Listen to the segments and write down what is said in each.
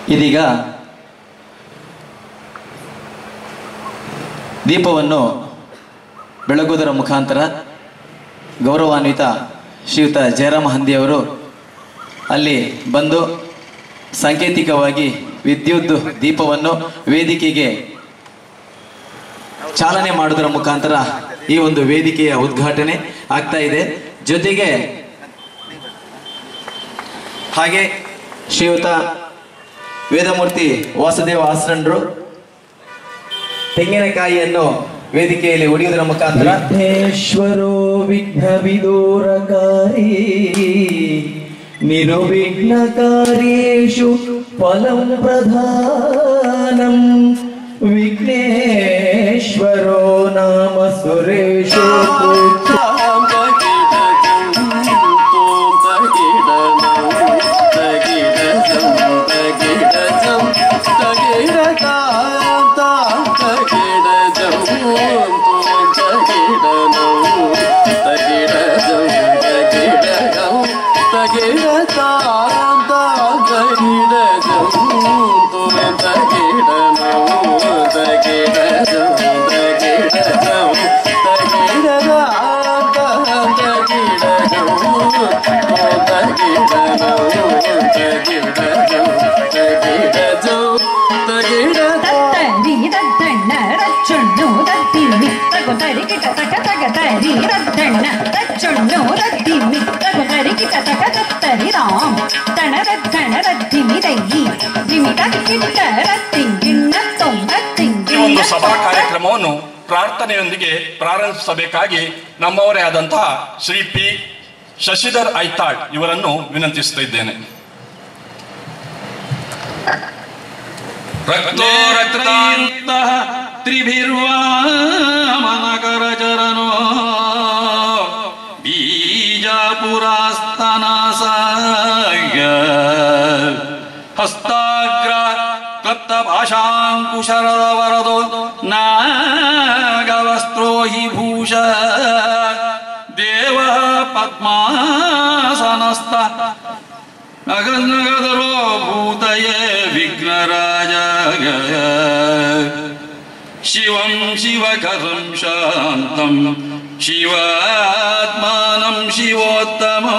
ಇದೀಗ ದೀಪವನ್ನು ಬೆಳಗುವುದರ ಮುಖಾಂತರ ಗೌರವಾನ್ವಿತ ಶ್ರೀಯುತ ಜಯರಾಮ ಹಂದಿಯವರು ಅಲ್ಲಿ ಬಂದು ಸಾಂಕೇತಿಕವಾಗಿ ವಿದ್ಯುತ್ ದೀಪವನ್ನು ವೇದಿಕೆಗೆ ಚಾಲನೆ ಮಾಡುವುದರ ಮುಖಾಂತರ ಈ ಒಂದು ವೇದಿಕೆಯ ಉದ್ಘಾಟನೆ ಆಗ್ತಾ ಇದೆ ಜೊತೆಗೆ ಹಾಗೆ ಶ್ರೀಯುತ ವೇದಮೂರ್ತಿ ವಾಸುದೇವ ಆಸರಣ್ರು ತೆಂಗಿನಕಾಯಿಯನ್ನು ವೇದಿಕೆಯಲ್ಲಿ ಒಡೆಯುವುದರ ಮುಖಾಂತರ ವಿಘ್ನೇಶ್ವರೋ ವಿಘ್ನ ವಿದೂರಕಾರಿ ನಿರ್ವಿಘ್ನಕಾರ್ಯೇಷು ಫಲಂ ಪ್ರಧಾನಂ ವಿಘ್ನೇಶ್ವರೋ ನಾಮ ಸುರೇಶೋ ತತ್ತರಿ ರದ್ದಣ್ಣ ರಚ್ಚುಣ್ಣು ರದ್ದಿಮ್ಮಿ ತಗುತರಿ ಕಿಟ ತಕ ತಗ ತರಿ ರದ್ದಣ್ಣ ರಚ್ಚುಣ್ಣು ರದ್ದಿಮ್ಮಿ ತಗುತರಿ ಕಿಟ ತಕ ತತ್ತರಿ ರಾಮ್ ತಣ ರದ್ದಣ ರದ್ದಿಮಿ ದಯ್ಯಿ ದಿಮಿಟ ಕಿಟ್ಟ ರತ್ತಿಂಗಿಣ್ಣ ತೊಂಗ ಈ ಒಂದು ತಿಂಗಿಣ್ಣ ಸಭಾ ಕಾರ್ಯಕ್ರಮವನ್ನು ಪ್ರಾರ್ಥನೆಯೊಂದಿಗೆ ಪ್ರಾರಂಭಿಸಬೇಕಾಗಿ ನಮ್ಮವರೇ ಆದಂತಹ ಶ್ರೀ ಪಿ ಶಶಿಧರ್ ಐತಾಳ್ ಇವರನ್ನು ವಿನಂತಿಸ್ತಾ ಇದ್ದೇನೆ ರಕ್ತೋ ರಕ್ತಾಂತಃ ತ್ರಿಭಿರ್ವಾಮನಕರಚರನೋ ಬೀಜಾಪುರಾಸ್ತನಾಸಾಯ ಹಸ್ತಾಗ್ರ ಕ್ಲಪ್ತ ಭಾಷಾಂಕುಶರದ ವರದೋ ನಾಗವಸ್ತ್ರೋ ಹಿ ಭೂಷ ದೇವ ಪದ್ಮಾಸನಸ್ಥ ನಗನಗದರೋ ಭೂತಯೇ ವಿಘ್ನರಾಜಾಯ ಶಿವಂ ಶಿವಕರಂ ಶಾಂತಂ ಶಿವಾತ್ಮಾನಂ ಶಿವೋತ್ತಮೋ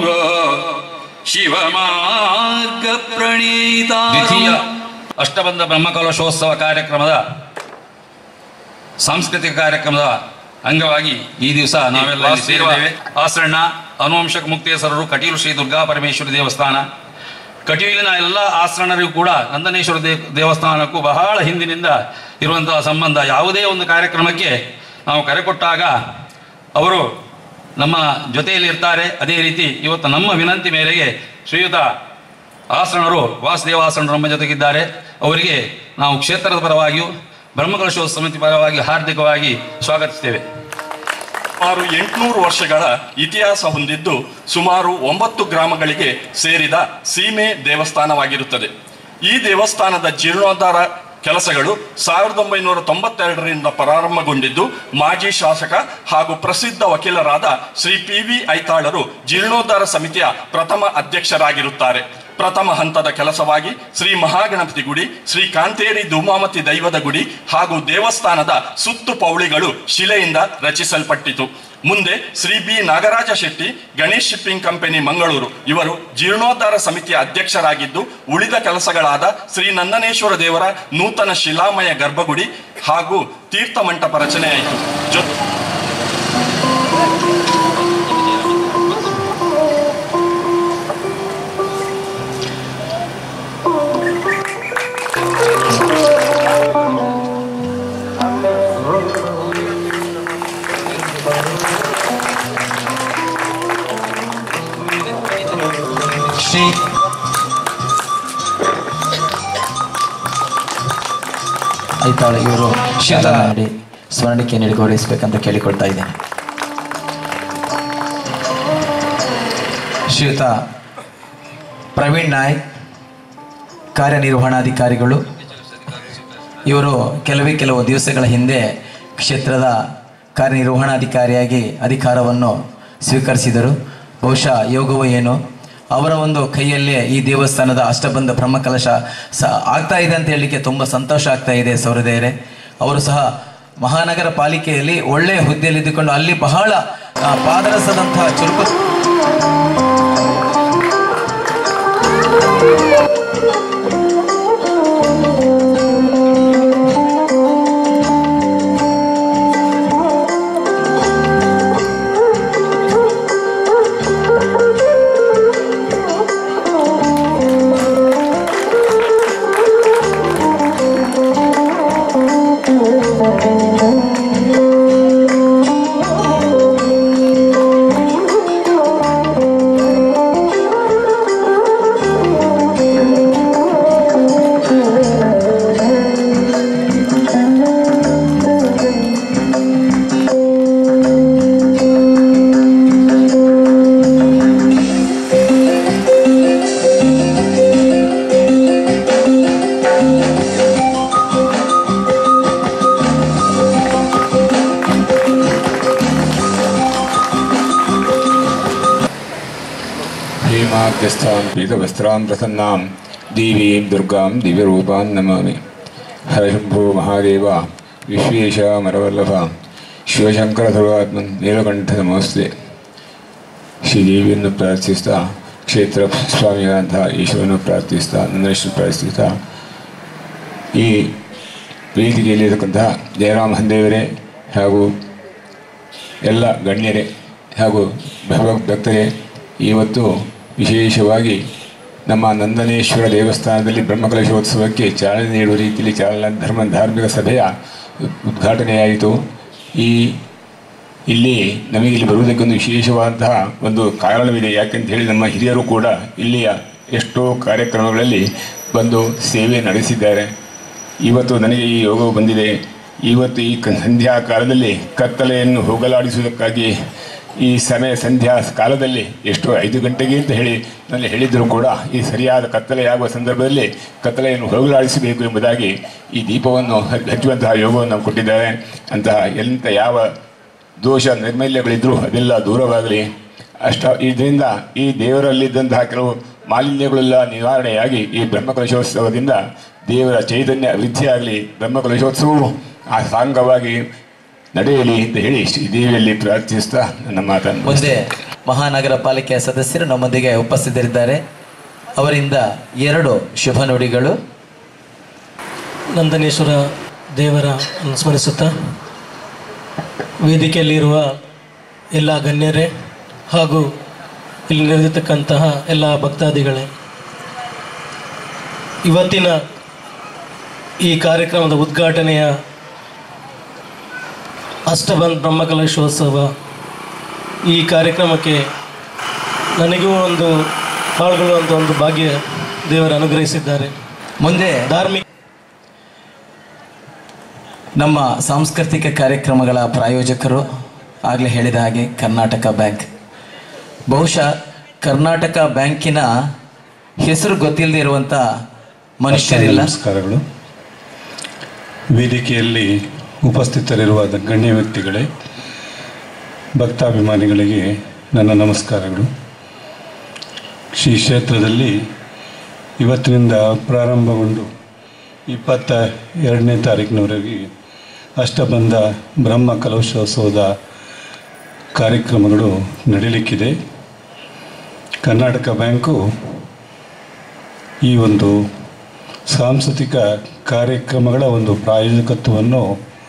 ಶಿವಮಾರ್ಗ ಪ್ರಣೀತ ದ್ವಿತೀಯ ಅಷ್ಟಬಂಧ ಬ್ರಹ್ಮಕಲಶೋತ್ಸವ ಕಾರ್ಯಕ್ರಮದ ಸಾಂಸ್ಕೃತಿಕ ಕಾರ್ಯಕ್ರಮದ ಅಂಗವಾಗಿ ಈ ದಿವಸ ನಾವೆಲ್ಲ ಇಲ್ಲಿ ಸೇರಿದ್ದೇವೆ ಆಸರಣ ಅನುವಂಶಕ ಮುಕ್ತೇಶ್ವರರು ಕಟೀಲು ಶ್ರೀ ದುರ್ಗಾ ಪರಮೇಶ್ವರಿ ದೇವಸ್ಥಾನ ಕಟೀಲಿನ ಎಲ್ಲ ಆಸರಣರಿಗೂ ಕೂಡ ನಂದನೇಶ್ವರ ದೇವ ದೇವಸ್ಥಾನಕ್ಕೂ ಬಹಳ ಹಿಂದಿನಿಂದ ಇರುವಂತಹ ಸಂಬಂಧ ಯಾವುದೇ ಒಂದು ಕಾರ್ಯಕ್ರಮಕ್ಕೆ ನಾವು ಕರೆ ಕೊಟ್ಟಾಗ ಅವರು ನಮ್ಮ ಜೊತೆಯಲ್ಲಿ ಇರ್ತಾರೆ ಅದೇ ರೀತಿ ಇವತ್ತು ನಮ್ಮ ವಿನಂತಿ ಮೇರೆಗೆ ಶ್ರೀಯುತ ಆಸರಣರು ವಾಸುದೇವಾಸರಣರು ನಮ್ಮ ಜೊತೆಗಿದ್ದಾರೆ ಅವರಿಗೆ ನಾವು ಕ್ಷೇತ್ರದ ಪರವಾಗಿಯೂ ಬ್ರಹ್ಮಕಲಶೋತ್ಸವ ಸಮಿತಿ ಪರವಾಗಿ ಹಾರ್ದಿಕವಾಗಿ ಸ್ವಾಗತಿಸ್ತೇವೆ ಸುಮಾರು ಎಂಟುನೂರು ವರ್ಷಗಳ ಇತಿಹಾಸ ಹೊಂದಿದ್ದು ಸುಮಾರು ಒಂಬತ್ತು ಗ್ರಾಮಗಳಿಗೆ ಸೇರಿದ ಸೀಮೆ ದೇವಸ್ಥಾನವಾಗಿರುತ್ತದೆ ಈ ದೇವಸ್ಥಾನದ ಜೀರ್ಣೋದ್ಧಾರ ಕೆಲಸಗಳು ಸಾವಿರದ ಒಂಬೈನೂರ ತೊಂಬತ್ತೆರಡರಿಂದ ಪ್ರಾರಂಭಗೊಂಡಿದ್ದು ಮಾಜಿ ಶಾಸಕ ಹಾಗೂ ಪ್ರಸಿದ್ಧ ವಕೀಲರಾದ ಶ್ರೀ ಪಿ ವಿ ಐತಾಳರು ಜೀರ್ಣೋದ್ಧಾರ ಸಮಿತಿಯ ಪ್ರಥಮ ಅಧ್ಯಕ್ಷರಾಗಿರುತ್ತಾರೆ ಪ್ರಥಮ ಹಂತದ ಕೆಲಸವಾಗಿ ಶ್ರೀ ಮಹಾಗಣಪತಿ ಗುಡಿ ಶ್ರೀ ಕಾಂತೇರಿ ಧೂಮಾವತಿ ದೈವದ ಗುಡಿ ಹಾಗೂ ದೇವಸ್ಥಾನದ ಸುತ್ತು ಪೌಳಿಗಳು ಶಿಲೆಯಿಂದ ರಚಿಸಲ್ಪಟ್ಟಿತು ಮುಂದೆ Shri B Nagaraja Shetty Ganesh shipping company Mangaluru ಇವರು ಜೀರ್ಣೋದ್ಧಾರ ಸಮಿತಿಯ ಅಧ್ಯಕ್ಷರಾಗಿದ್ದು ಉಳಿದ ಕೆಲಸಗಳಾದ ಶ್ರೀ ನಂದನೇಶ್ವರ ದೇವರ ನೂತನ ಶಿಲಾಮಯ ಗರ್ಭಗುಡಿ ಹಾಗೂ ತೀರ್ಥ ಮಂಟಪ ರಚನೆಯಾಯಿತು ಜೊತೆ ಶ್ರೀ ಐತಾಳ ಇವರು ಶಾಲ ಮಾಡಿ ಸ್ಮರಣಿಕೆ ನೀಡಿ ಗೌರವಿಸಬೇಕಂತ ಕೇಳಿಕೊಳ್ತಾ ಇದ್ದೇನೆ ಶ್ರೀಯುತ ಪ್ರವೀಣ್ ನಾಯ್ಕ್ ಕಾರ್ಯನಿರ್ವಹಣಾಧಿಕಾರಿಗಳು ಇವರು ಕೆಲವೇ ಕೆಲವು ದಿವಸಗಳ ಹಿಂದೆ ಕ್ಷೇತ್ರದ ಕಾರ್ಯನಿರ್ವಹಣಾಧಿಕಾರಿಯಾಗಿ ಅಧಿಕಾರವನ್ನು ಸ್ವೀಕರಿಸಿದರು ಬಹುಶಃ ಯೋಗವೋ ಏನು ಅವರ ಒಂದು ಕೈಯಲ್ಲೇ ಈ ದೇವಸ್ಥಾನದ ಅಷ್ಟಬಂಧ ಬ್ರಹ್ಮಕಲಶ ಸ ಆಗ್ತಾ ಇದೆ ಅಂತ ಹೇಳಲಿಕ್ಕೆ ತುಂಬ ಸಂತೋಷ ಆಗ್ತಾ ಇದೆ ಸೌರದೇವರೇ ಅವರು ಸಹ ಮಹಾನಗರ ಪಾಲಿಕೆಯಲ್ಲಿ ಒಳ್ಳೆಯ ಹುದ್ದೆಯಲ್ಲಿ ಇದ್ದುಕೊಂಡು ಅಲ್ಲಿ ಬಹಳ ಆ, ಪಾದರಸದಂತಹ ಚುರುಕು हेमाद्यस्थां पीतवस्त्रां प्रसन्नां देवीं दुर्गां दिव्यरूपां नमामि हरशम्भो महादेव विश्वेशामरवल्लभ ಶಿವಶಂಕರಧರ್ವಾತ್ಮನ್ ನೀಲಕಂಠ ನಮಸ್ತೆ ಶ್ರೀದೇವಿಯನ್ನು ಪ್ರಾರ್ಥಿಸ್ತಾ ಕ್ಷೇತ್ರ ಸ್ವಾಮಿಗಳಂತಹ ಈಶ್ವರನ್ನು ಪ್ರಾರ್ಥಿಸ್ತಾ ನಂದನೇಶ್ವರ ಪ್ರಾರ್ಥಿಸ್ತಾ ಈ ವೇದಿಕೆಯಲ್ಲಿರತಕ್ಕಂತಹ ಜಯರಾಮ ಹಂದೇವರೇ ಹಾಗೂ ಎಲ್ಲ ಗಣ್ಯರೇ ಹಾಗೂ ಭಗವದ್ ಭಕ್ತರೇ ಇವತ್ತು ವಿಶೇಷವಾಗಿ ನಮ್ಮ ನಂದನೇಶ್ವರ ದೇವಸ್ಥಾನದಲ್ಲಿ ಬ್ರಹ್ಮಕಲಶೋತ್ಸವಕ್ಕೆ ಚಾಲನೆ ನೀಡುವ ರೀತಿಯಲ್ಲಿ ಚಾಲನಾ ಧರ್ಮ ಧಾರ್ಮಿಕ ಸಭೆಯ ಉದ್ಘಾಟನೆಯಾಯಿತು ಈ ಇಲ್ಲಿ ನಮಗೆ ಇಲ್ಲಿ ಬರುವುದಕ್ಕೊಂದು ವಿಶೇಷವಾದಂತಹ ಒಂದು ಕಾರಣವಿದೆ ಯಾಕೆಂತ ಹೇಳಿ ನಮ್ಮ ಹಿರಿಯರು ಕೂಡ ಇಲ್ಲಿಯ ಎಷ್ಟೋ ಕಾರ್ಯಕ್ರಮಗಳಲ್ಲಿ ಬಂದು ಸೇವೆ ನಡೆಸಿದ್ದಾರೆ ಇವತ್ತು ನನಗೆ ಈ ಯೋಗವು ಬಂದಿದೆ ಇವತ್ತು ಈ ಕ- ಸಂಧ್ಯಾ ಕಾಲದಲ್ಲಿ ಕತ್ತಲೆಯನ್ನು ಹೋಗಲಾಡಿಸುವುದಕ್ಕಾಗಿ ಈ ಸಮಯ ಸಂಧ್ಯಾ ಕಾಲದಲ್ಲಿ ಎಷ್ಟೋ ಐದು ಗಂಟೆಗೆ ಅಂತ ಹೇಳಿ ನಲ್ಲಿ ಹೇಳಿದರೂ ಕೂಡ ಈ ಸರಿಯಾದ ಕತ್ತಲೆಯಾಗುವ ಸಂದರ್ಭದಲ್ಲಿ ಕತ್ತಲೆಯನ್ನು ಹೋಗಲಾಡಿಸಬೇಕು ಎಂಬುದಾಗಿ ಈ ದೀಪವನ್ನು ಹ- ಹಚ್ಚುವಂತಹ ಯೋಗವನ್ನು ನಾವು ಕೊಟ್ಟಿದ್ದಾರೆ ಅಂತಹ ಎಂಥ ಯಾವ ದೋಷ ನೈರ್ಮಲ್ಯಗಳಿದ್ರೂ ಅದೆಲ್ಲ ದೂರವಾಗಲಿ ಅಷ್ಟ ಇದರಿಂದ ಈ ದೇವರಲ್ಲಿದ್ದಂತಹ ಕೆಲವು ಮಾಲಿನ್ಯಗಳೆಲ್ಲ ನಿವಾರಣೆಯಾಗಿ ಈ ಬ್ರಹ್ಮಕಲಶೋತ್ಸವದಿಂದ ದೇವರ ಚೈತನ್ಯ ವೃದ್ಧಿಯಾಗಲಿ ಬ್ರಹ್ಮಕಲಶೋತ್ಸವವು ಆ ಸಾಂಗವಾಗಿ ನಡೆಯಲಿ ಅಂತ ಹೇಳಿ ಶ್ರೀ ದೇವಿಯಲ್ಲಿ ಪ್ರಾರ್ಥಿಸ್ತಾ ನನ್ನ ಮಾತನ್ನು ಮುಂದೆ ಮಹಾನಗರ ಪಾಲಿಕೆಯ ಸದಸ್ಯರು ನಮ್ಮೊಂದಿಗೆ ಉಪಸ್ಥಿತರಿದ್ದಾರೆ ಅವರಿಂದ ಎರಡು ಶುಭ ನುಡಿಗಳು ನಂದನೇಶ್ವರ ದೇವರ ಸ್ಮರಿಸುತ್ತಾ ವೇದಿಕೆಯಲ್ಲಿರುವ ಎಲ್ಲ ಗಣ್ಯರೇ ಹಾಗೂ ಇಲ್ಲಿ ನೆರೆದಿರ್ತಕ್ಕಂತಹ ಎಲ್ಲ ಭಕ್ತಾದಿಗಳೇ ಇವತ್ತಿನ ಈ ಕಾರ್ಯಕ್ರಮದ ಉದ್ಘಾಟನೆಯ ಅಷ್ಟಬಂಧ್ ಬ್ರಹ್ಮಕಲಶೋತ್ಸವ ಈ ಕಾರ್ಯಕ್ರಮಕ್ಕೆ ನನಗೂ ಒಂದು ಪಾಲ್ಗೊಳ್ಳುವಂಥ ಒಂದು ಭಾಗ್ಯ ದೇವರು ಅನುಗ್ರಹಿಸಿದ್ದಾರೆ ಮುಂದೆ ಧಾರ್ಮಿಕ ನಮ್ಮ ಸಾಂಸ್ಕೃತಿಕ ಕಾರ್ಯಕ್ರಮಗಳ ಪ್ರಾಯೋಜಕರು ಆಗಲೇ ಹೇಳಿದ ಹಾಗೆ ಕರ್ನಾಟಕ ಬ್ಯಾಂಕ್ ಬಹುಶಃ ಕರ್ನಾಟಕ ಬ್ಯಾಂಕಿನ ಹೆಸರು ಗೊತ್ತಿಲ್ಲದೆ ಇರುವಂಥ ಮನುಷ್ಯರಿಲ್ಲ ನಮಸ್ಕಾರಗಳು ವೇದಿಕೆಯಲ್ಲಿ ಉಪಸ್ಥಿತರಿರುವ ಗಣ್ಯ ವ್ಯಕ್ತಿಗಳೇ ಭಕ್ತಾಭಿಮಾನಿಗಳಿಗೆ ನನ್ನ ನಮಸ್ಕಾರಗಳು ಶ್ರೀ ಕ್ಷೇತ್ರದಲ್ಲಿ ಇವತ್ತಿನಿಂದ ಪ್ರಾರಂಭಗೊಂಡು ಇಪ್ಪತ್ತ ಎರಡನೇ ತಾರೀಕಿನವರೆಗೆ ಅಷ್ಟಬಂಧ ಬ್ರಹ್ಮ ಕಲಶೋತ್ಸವದ ಕಾರ್ಯಕ್ರಮಗಳು ನಡೀಲಿಕ್ಕಿದೆ ಕರ್ನಾಟಕ ಬ್ಯಾಂಕು ಈ ಒಂದು ಸಾಂಸ್ಕೃತಿಕ ಕಾರ್ಯಕ್ರಮಗಳ ಒಂದು ಪ್ರಾಯೋಜಕತ್ವವನ್ನು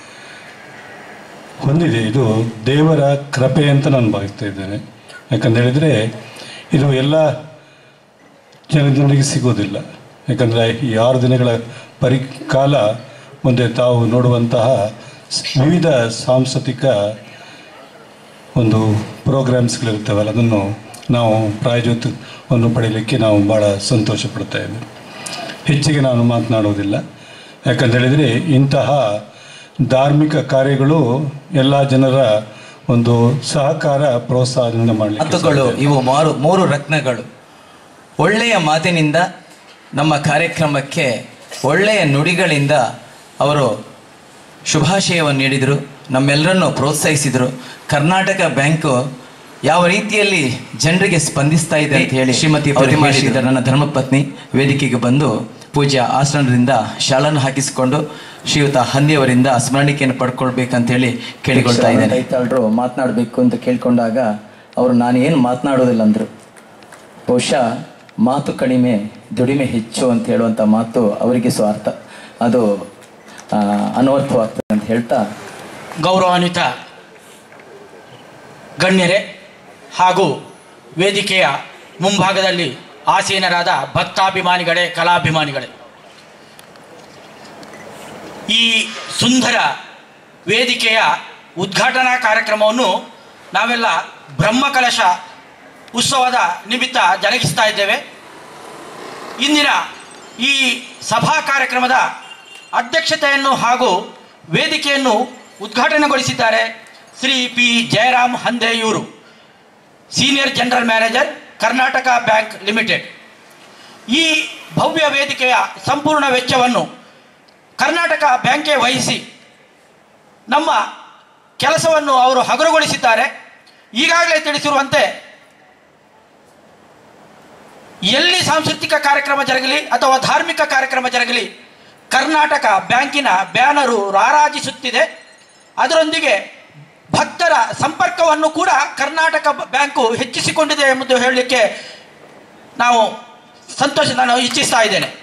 ಹೊಂದಿದೆ ಇದು ದೇವರ ಕೃಪೆ ಅಂತ ನಾನು ಭಾವಿಸ್ತಾ ಇದ್ದೇನೆ ಯಾಕಂತ ಹೇಳಿದರೆ ಇದು ಎಲ್ಲ ಜನರಿಗೆ ಸಿಗೋದಿಲ್ಲ ಯಾಕಂದರೆ ಈ ಆರು ದಿನಗಳ ಪರಿಕಾಲ ಮುಂದೆ ತಾವು ನೋಡುವಂತಹ ಸ್- ವಿವಿಧ ಸಾಂಸ್ಕೃತಿಕ ಒಂದು ಪ್ರೋಗ್ರಾಮ್ಸ್ಗಳಿರ್ತವಲ್ಲ ಅದನ್ನು ನಾವು ಪ್ರಾಯೋಜಕವನ್ನು ಪಡೆಯಲಿಕ್ಕೆ ನಾವು ಭಾಳ ಸಂತೋಷ ಪಡ್ತಾ ಇದ್ದೇವೆ ಹೆಚ್ಚಿಗೆ ನಾನು ಮಾತನಾಡುವುದಿಲ್ಲ ಯಾಕಂತ ಹೇಳಿದರೆ ಇಂತಹ ಧಾರ್ಮಿಕ ಕಾರ್ಯಗಳು ಎಲ್ಲ ಜನರ ಒಂದು ಸಹಕಾರ ಪ್ರೋತ್ಸಾಹದಿಂದ ಮಾಡಲಿಕ್ಕೆ ಮಾತುಗಳು ಇವು ಮಾರು ಮೂರು ರತ್ನಗಳು ಒಳ್ಳೆಯ ಮಾತಿನಿಂದ ನಮ್ಮ ಕಾರ್ಯಕ್ರಮಕ್ಕೆ ಒಳ್ಳೆಯ ನುಡಿಗಳಿಂದ ಅವರು ಶುಭಾಶಯವನ್ನು ನೀಡಿದರು ನಮ್ಮೆಲ್ಲರನ್ನು ಪ್ರೋತ್ಸಾಹಿಸಿದರು ಕರ್ನಾಟಕ ಬ್ಯಾಂಕು ಯಾವ ರೀತಿಯಲ್ಲಿ ಜನರಿಗೆ ಸ್ಪಂದಿಸ್ತಾ ಇದೆ ಅಂತ ಹೇಳಿ ಶ್ರೀಮತಿ ಪ್ರತಿಮಾ ಶ್ರೀಧರ್ ನನ್ನ ಧರ್ಮಪತ್ನಿ ವೇದಿಕೆಗೆ ಬಂದು ಪೂಜ್ಯ ಆಸನದಿಂದ ಶಾಲನ್ನು ಹಾಕಿಸಿಕೊಂಡು ಶ್ರೀಯುತ ಹಂದಿಯವರಿಂದ ಸ್ಮರಣಿಕೆಯನ್ನು ಪಡ್ಕೊಳ್ಬೇಕಂತ ಹೇಳಿ ಕೇಳಿಕೊಳ್ತಾ ಇದ್ದೇನೆ ರೈತಾಳರು ಮಾತನಾಡಬೇಕು ಅಂತ ಕೇಳ್ಕೊಂಡಾಗ ಅವರು ನಾನು ಏನು ಮಾತನಾಡೋದಿಲ್ಲ ಅಂದರು ಬಹುಶಃ ಮಾತು ಕಡಿಮೆ ದುಡಿಮೆ ಹೆಚ್ಚು ಅಂತ ಹೇಳುವಂಥ ಮಾತು ಅವರಿಗೆ ಸ್ವಾರ್ಥ ಅದು ಆ, ಅನವರ್ಥವಾಗ್ತದೆ ಅಂತ ಹೇಳ್ತಾ ಗೌರವಾನ್ವಿತ ಗಣ್ಯರೇ ಹಾಗೂ ವೇದಿಕೆಯ ಮುಂಭಾಗದಲ್ಲಿ ಆಸೀನರಾದ ಭಕ್ತಾಭಿಮಾನಿಗಳೇ ಕಲಾಭಿಮಾನಿಗಳೇ ಈ ಸುಂದರ ವೇದಿಕೆಯ ಉದ್ಘಾಟನಾ ಕಾರ್ಯಕ್ರಮವನ್ನು ನಾವೆಲ್ಲ ಬ್ರಹ್ಮಕಲಶ ಉತ್ಸವದ ನಿಮಿತ್ತ ಜರುಗಿಸ್ತಾ ಇದ್ದೇವೆ ಇಂದಿನ ಈ ಸಭಾ ಕಾರ್ಯಕ್ರಮದ ಅಧ್ಯಕ್ಷತೆಯನ್ನು ಹಾಗೂ ವೇದಿಕೆಯನ್ನು ಉದ್ಘಾಟನೆಗೊಳಿಸಿದ್ದಾರೆ Shri P Jayaram Handeyur senior general manager Karnataka Bank Limited ಈ ಭವ್ಯ ವೇದಿಕೆಯ ಸಂಪೂರ್ಣ ವೆಚ್ಚವನ್ನು ಕರ್ನಾಟಕ ಬ್ಯಾಂಕೇ ವಹಿಸಿ ನಮ್ಮ ಕೆಲಸವನ್ನು ಅವರು ಹಗುರಗೊಳಿಸಿದ್ದಾರೆ ಈಗಾಗಲೇ ತಿಳಿಸಿರುವಂತೆ ಎಲ್ಲಿ ಸಾಂಸ್ಕೃತಿಕ ಕಾರ್ಯಕ್ರಮ ಜರಗಲಿ ಅಥವಾ ಧಾರ್ಮಿಕ ಕಾರ್ಯಕ್ರಮ ಜರಗಲಿ ಕರ್ನಾಟಕ ಬ್ಯಾಂಕಿನ ಬ್ಯಾನರು ರಾರಾಜಿಸುತ್ತಿದೆ ಅದರೊಂದಿಗೆ ಭಕ್ತರ ಸಂಪರ್ಕವನ್ನು ಕೂಡ ಕರ್ನಾಟಕ ಬ- ಬ್ಯಾಂಕು ಹೆಚ್ಚಿಸಿಕೊಂಡಿದೆ ಎಂಬುದು ಹೇಳಲಿಕ್ಕೆ ನಾವು ಸಂತೋಷ ನಾನು ಇಚ್ಛಿಸ್ತಾ ಇದ್ದೇನೆ